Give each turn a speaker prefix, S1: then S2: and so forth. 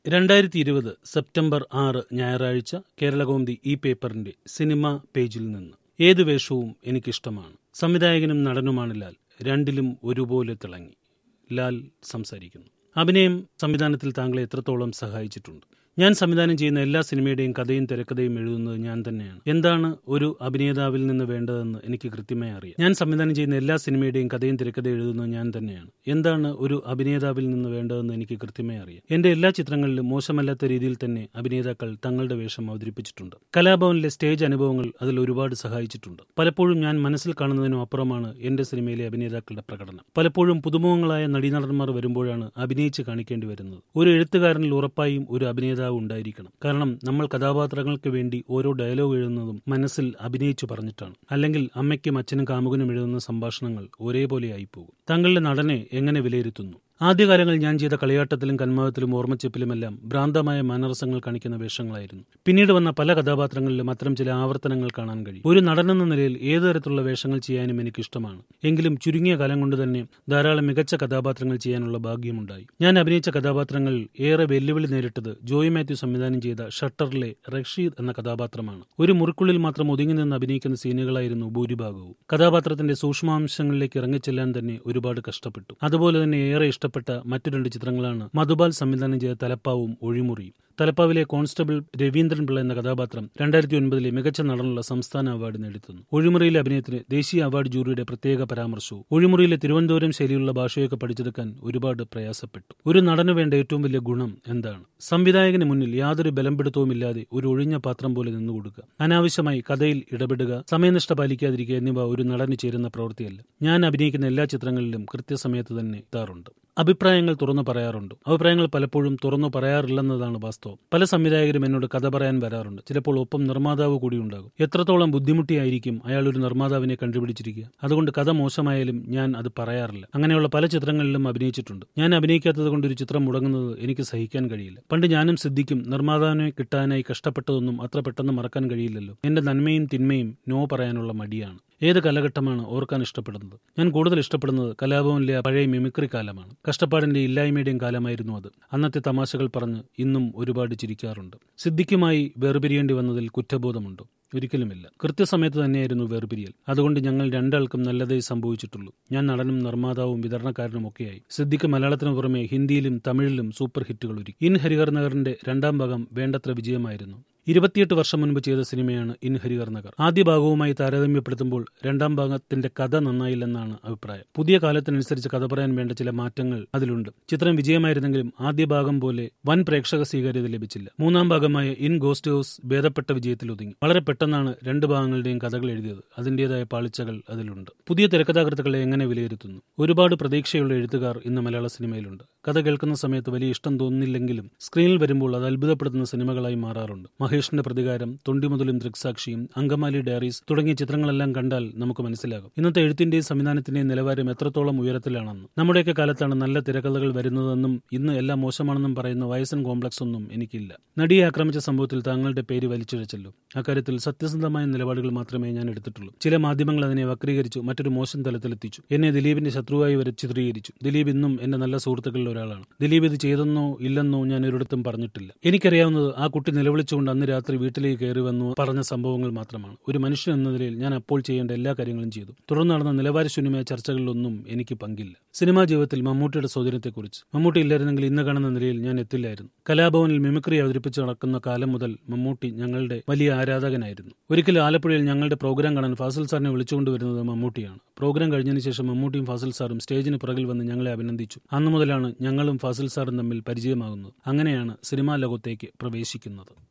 S1: രണ്ടായിരത്തി ഇരുപത് സെപ്റ്റംബർ ആറ് ഞായറാഴ്ച കേരളകൗമുദി ഈ പേപ്പറിന്റെ സിനിമ പേജിൽ നിന്ന് ഏത് വേഷവും എനിക്കിഷ്ടമാണ് സംവിധായകനും നടനുമാണ് ലാൽ രണ്ടിലും ഒരുപോലെ തിളങ്ങി ലാൽ സംസാരിക്കുന്നു അഭിനയം സംവിധാനത്തിൽ താങ്കളെ എത്രത്തോളം സഹായിച്ചിട്ടുണ്ട് ഞാൻ സംവിധാനം ചെയ്യുന്ന എല്ലാ സിനിമയുടെയും കഥയും തിരക്കഥയും എഴുതുന്നത് ഞാൻ തന്നെയാണ് എന്താണ് ഒരു അഭിനേതാവിൽ നിന്ന് വേണ്ടതെന്ന് എനിക്ക് കൃത്യമായി അറിയാം ഞാൻ സംവിധാനം ചെയ്യുന്ന എല്ലാ സിനിമയുടെയും കഥയും തിരക്കഥയും എഴുതുന്നത് ഞാൻ തന്നെയാണ് എന്താണ് ഒരു അഭിനേതാവിൽ നിന്ന് വേണ്ടതെന്ന് എനിക്ക് കൃത്യമായി അറിയാം എന്റെ എല്ലാ ചിത്രങ്ങളിലും മോശമല്ലാത്ത രീതിയിൽ തന്നെ അഭിനേതാക്കൾ തങ്ങളുടെ വേഷം അവതരിപ്പിച്ചിട്ടുണ്ട് കലാഭവനിലെ സ്റ്റേജ് അനുഭവങ്ങൾ അതിൽ ഒരുപാട് സഹായിച്ചിട്ടുണ്ട് പലപ്പോഴും ഞാൻ മനസ്സിൽ കാണുന്നതിനും അപ്പുറമാണ് എന്റെ സിനിമയിലെ അഭിനേതാക്കളുടെ പ്രകടനം പലപ്പോഴും പുതുമുഖങ്ങളായ നടീനടന്മാർ വരുമ്പോഴാണ് അഭിനയിച്ച് കാണിക്കേണ്ടി വരുന്നത് ഒരു എഴുത്തുകാരനിൽ ഉറപ്പായും ഒരു അഭിനേതാവ് ഉണ്ടായിരിക്കണം കാരണം നമ്മൾ കഥാപാത്രങ്ങൾക്ക് വേണ്ടി ഓരോ ഡയലോഗ് എഴുതുന്നതും മനസ്സിൽ അഭിനയിച്ചു പറഞ്ഞിട്ടാണ് അല്ലെങ്കിൽ അമ്മയ്ക്കും അച്ഛനും കാമുകനും എഴുതുന്ന സംഭാഷണങ്ങൾ ഒരേപോലെ ആയിപ്പോകും താങ്കളുടെ നടനെ എങ്ങനെ വിലയിരുത്തുന്നു ആദ്യകാലങ്ങളിൽ ഞാൻ ചെയ്ത കളിയാട്ടത്തിലും കന്മാവത്തിലും ഓർമ്മച്ചെപ്പിലുമെല്ലാം ഭ്രാന്തമായ മാനരസങ്ങൾ കാണിക്കുന്ന വേഷങ്ങളായിരുന്നു പിന്നീട് വന്ന പല കഥാപാത്രങ്ങളിലും അത്തരം ചില ആവർത്തനങ്ങൾ കാണാൻ കഴിയും ഒരു നടനെന്ന നിലയിൽ ഏതു തരത്തിലുള്ള വേഷങ്ങൾ ചെയ്യാനും എനിക്ക് ഇഷ്ടമാണ് എങ്കിലും ചുരുങ്ങിയ കാലം കൊണ്ട് തന്നെ ധാരാളം മികച്ച കഥാപാത്രങ്ങൾ ചെയ്യാനുള്ള ഭാഗ്യമുണ്ടായി ഞാൻ അഭിനയിച്ച കഥാപാത്രങ്ങൾ ഏറെ വെല്ലുവിളി നേരിട്ടത് ജോയി മാത്യു സംവിധാനം ചെയ്ത ഷട്ടറിലെ റഷീദ് എന്ന കഥാപാത്രമാണ് ഒരു മുറിക്കുള്ളിൽ മാത്രം ഒതുങ്ങി നിന്ന് അഭിനയിക്കുന്ന സീനുകളായിരുന്നു ഭൂരിഭാഗവും കഥാപാത്രത്തിന്റെ സൂക്ഷ്മാംശങ്ങളിലേക്ക് ഇറങ്ങിച്ചെല്ലാൻ തന്നെ ഒരുപാട് കഷ്ടപ്പെട്ടു അതുപോലെ തന്നെ ഏറെ ഇഷ്ടപ്പെട്ട മറ്റു രണ്ട് ചിത്രങ്ങളാണ് മധുബാൽ സംവിധാനം ചെയ്ത തലപ്പാവും ഒഴിമുറിയും തലപ്പാവിലെ കോൺസ്റ്റബിൾ രവീന്ദ്രൻ പിള്ള എന്ന കഥാപാത്രം രണ്ടായിരത്തി ഒൻപതിലെ മികച്ച നടനുള്ള സംസ്ഥാന അവാർഡ് നേടിത്തന്നു ഒഴിമുറിയിലെ അഭിനയത്തിന് ദേശീയ അവാർഡ് ജൂറിയുടെ പ്രത്യേക പരാമർശവും ഒഴിമുറിയിലെ തിരുവനന്തപുരം ശൈലിയുള്ള ഭാഷയൊക്കെ പഠിച്ചെടുക്കാൻ ഒരുപാട് പ്രയാസപ്പെട്ടു ഒരു നടന് വേണ്ട ഏറ്റവും വലിയ ഗുണം എന്താണ് സംവിധായകന് മുന്നിൽ യാതൊരു ബലംപിടുത്തവുമില്ലാതെ ഒരു ഒഴിഞ്ഞ പാത്രം പോലെ നിന്നുകൊടുക്കുക അനാവശ്യമായി കഥയിൽ ഇടപെടുക സമയനിഷ്ഠ പാലിക്കാതിരിക്കുക എന്നിവ ഒരു നടന് ചേരുന്ന പ്രവൃത്തിയല്ല ഞാൻ അഭിനയിക്കുന്ന എല്ലാ ചിത്രങ്ങളിലും കൃത്യസമയത്ത് തന്നെ എത്താറുണ്ട് അഭിപ്രായങ്ങൾ തുറന്നു പറയാറുണ്ട് അഭിപ്രായങ്ങൾ പലപ്പോഴും തുറന്നു പറയാറില്ലെന്നതാണ് വാസ്തവം പല സംവിധായകരും എന്നോട് കഥ പറയാൻ വരാറുണ്ട് ചിലപ്പോൾ ഒപ്പം നിർമ്മാതാവ് കൂടി ഉണ്ടാകും എത്രത്തോളം ബുദ്ധിമുട്ടിയായിരിക്കും അയാൾ ഒരു നിർമ്മാതാവിനെ കണ്ടുപിടിച്ചിരിക്കുക അതുകൊണ്ട് കഥ മോശമായാലും ഞാൻ അത് പറയാറില്ല അങ്ങനെയുള്ള പല ചിത്രങ്ങളിലും അഭിനയിച്ചിട്ടുണ്ട് ഞാൻ അഭിനയിക്കാത്തത് കൊണ്ട് ഒരു ചിത്രം മുടങ്ങുന്നത് എനിക്ക് സഹിക്കാൻ കഴിയില്ല പണ്ട് ഞാനും സിദ്ധിക്കും നിർമ്മാതാവിനെ കിട്ടാനായി കഷ്ടപ്പെട്ടതൊന്നും അത്ര പെട്ടെന്ന് മറക്കാൻ കഴിയില്ലല്ലോ എന്റെ നന്മയും തിന്മയും നോ പറയാനുള്ള മടിയാണ് ഏത് കാലഘട്ടമാണ് ഓർക്കാൻ ഇഷ്ടപ്പെടുന്നത് ഞാൻ കൂടുതൽ ഇഷ്ടപ്പെടുന്നത് കലാഭവനിലെ പഴയ മിമിക്രി കാലമാണ് കഷ്ടപ്പാടിന്റെ ഇല്ലായ്മയുടെയും കാലമായിരുന്നു അത് അന്നത്തെ തമാശകൾ പറഞ്ഞ് ഇന്നും ഒരുപാട് ചിരിക്കാറുണ്ട് സിദ്ധിക്കുമായി വേർപിരിയേണ്ടി വന്നതിൽ കുറ്റബോധമുണ്ടോ ഒരിക്കലുമില്ല കൃത്യസമയത്ത് തന്നെയായിരുന്നു വേർപിരിയൽ അതുകൊണ്ട് ഞങ്ങൾ രണ്ടാൾക്കും നല്ലതേ സംഭവിച്ചിട്ടുള്ളൂ ഞാൻ നടനും നിർമ്മാതാവും വിതരണക്കാരനും ഒക്കെയായി സിദ്ദിഖ് മലയാളത്തിനു പുറമെ ഹിന്ദിയിലും തമിഴിലും സൂപ്പർ ഹിറ്റുകൾ ഒരുക്കി ഇൻ ഹരിഹർ നഗറിന്റെ രണ്ടാം ഭാഗം വേണ്ടത്ര വിജയമായിരുന്നു ഇരുപത്തിയെട്ട് വർഷം മുൻപ് ചെയ്ത സിനിമയാണ് ഇൻ ഹരിഹർ നഗർ ആദ്യ ഭാഗവുമായി താരതമ്യപ്പെടുത്തുമ്പോൾ രണ്ടാം ഭാഗത്തിന്റെ കഥ നന്നായില്ലെന്നാണ് അഭിപ്രായം പുതിയ കാലത്തിനനുസരിച്ച് കഥ പറയാൻ വേണ്ട ചില മാറ്റങ്ങൾ അതിലുണ്ട് ചിത്രം വിജയമായിരുന്നെങ്കിലും ആദ്യ ഭാഗം പോലെ വൻ പ്രേക്ഷക സ്വീകാര്യത ലഭിച്ചില്ല മൂന്നാം ഭാഗമായ ഇൻ ഗോസ്റ്റ് ഹൗസ് ഭേദപ്പെട്ട വിജയത്തിൽ ഒതുങ്ങി വളരെ പെട്ടെന്നാണ് രണ്ട് ഭാഗങ്ങളുടെയും കഥകൾ എഴുതിയത് അതിന്റേതായ പാളിച്ചകൾ അതിലുണ്ട് പുതിയ തിരക്കഥാകൃത്തുക്കളെ എങ്ങനെ വിലയിരുത്തുന്നു ഒരുപാട് പ്രതീക്ഷയുള്ള എഴുത്തുകാർ ഇന്ന് മലയാള സിനിമയിലുണ്ട് കഥ കേൾക്കുന്ന സമയത്ത് വലിയ ഇഷ്ടം തോന്നുന്നില്ലെങ്കിലും സ്ക്രീനിൽ വരുമ്പോൾ അത് അത്ഭുതപ്പെടുത്തുന്ന സിനിമകളായി മാറാറുണ്ട് മഹേഷിന്റെ പ്രതികാരം തൊണ്ടിമുതലും ദൃക്സാക്ഷിയും അങ്കമാലി ഡയറീസ് തുടങ്ങിയ ചിത്രങ്ങളെല്ലാം കണ്ടാൽ നമുക്ക് മനസ്സിലാകും ഇന്നത്തെ എഴുത്തിന്റെയും സംവിധാനത്തിന്റെയും നിലവാരം എത്രത്തോളം ഉയരത്തിലാണെന്നും നമ്മുടെയൊക്കെ കാലത്താണ് നല്ല തിരക്കഥകൾ വരുന്നതെന്നും ഇന്ന് എല്ലാം മോശമാണെന്നും പറയുന്ന വയസ്സൻ കോംപ്ലക്സ് ഒന്നും എനിക്കില്ല നടിയെ ആക്രമിച്ച സംഭവത്തിൽ താങ്കളുടെ പേര് വലിച്ചിഴച്ചല്ലോ അക്കാര്യത്തിൽ സത്യസന്ധമായ നിലപാടുകൾ മാത്രമേ ഞാൻ എടുത്തിട്ടുള്ളൂ ചില മാധ്യമങ്ങൾ അതിനെ വക്രീകരിച്ചു മറ്റൊരു മോശം തലത്തിലെത്തിച്ചു എന്നെ ദിലീപിന്റെ ശത്രുവായി വരെ ചിത്രീകരിച്ചു ദിലീപ് ഇന്നും എന്റെ നല്ല സുഹൃത്തുക്കളിൽ ഒരാളാണ് ദിലീപ് ഇത് ചെയ്തെന്നോ ഇല്ലെന്നോ ഞാൻ ഒരിടത്തും പറഞ്ഞിട്ടില്ല എനിക്കറിയാവുന്നത് ആ കുട്ടി നിലവിളിച്ചുകൊണ്ട് അന്ന് രാത്രി വീട്ടിലേക്ക് കയറി വന്നു പറഞ്ഞ സംഭവങ്ങൾ മാത്രമാണ് ഒരു മനുഷ്യൻ എന്ന നിലയിൽ ഞാൻ അപ്പോൾ ചെയ്യേണ്ട എല്ലാ കാര്യങ്ങളും ചെയ്തു തുടർന്ന് നടന്ന നിലവാരശൂന്യമായ ചർച്ചകളിലൊന്നും എനിക്ക് പങ്കില്ല സിനിമാ ജീവിതത്തിൽ മമ്മൂട്ടിയുടെ സ്വാധീനത്തെക്കുറിച്ച് മമ്മൂട്ടി ഇല്ലായിരുന്നെങ്കിൽ ഇന്ന് കാണുന്ന നിലയിൽ ഞാൻ എത്തില്ലായിരുന്നു കലാഭവനിൽ മിമിക്രി അവതരിപ്പിച്ച് നടക്കുന്ന കാലം മുതൽ മമ്മൂട്ടി ഞങ്ങളുടെ വലിയ ആരാധകനായിരുന്നു ഒരിക്കൽ ആലപ്പുഴയിൽ ഞങ്ങളുടെ പ്രോഗ്രാം കാണാൻ ഫാസിൽ സാറിനെ വിളിച്ചുകൊണ്ടുവരുന്നത് മമ്മൂട്ടിയാണ് പ്രോഗ്രാം കഴിഞ്ഞതിന് ശേഷം മമ്മൂട്ടിയും ഫാസിൽ സാറും സ്റ്റേജിന് പുറകിൽ വന്ന് ഞങ്ങളെ അഭിനന്ദിച്ചു അന്നു മുതലാണ് ഞങ്ങളും ഫാസിൽ സാറും തമ്മിൽ പരിചയമാകുന്നത് അങ്ങനെയാണ് സിനിമാ ലോകത്തേക്ക് പ്രവേശിക്കുന്നത്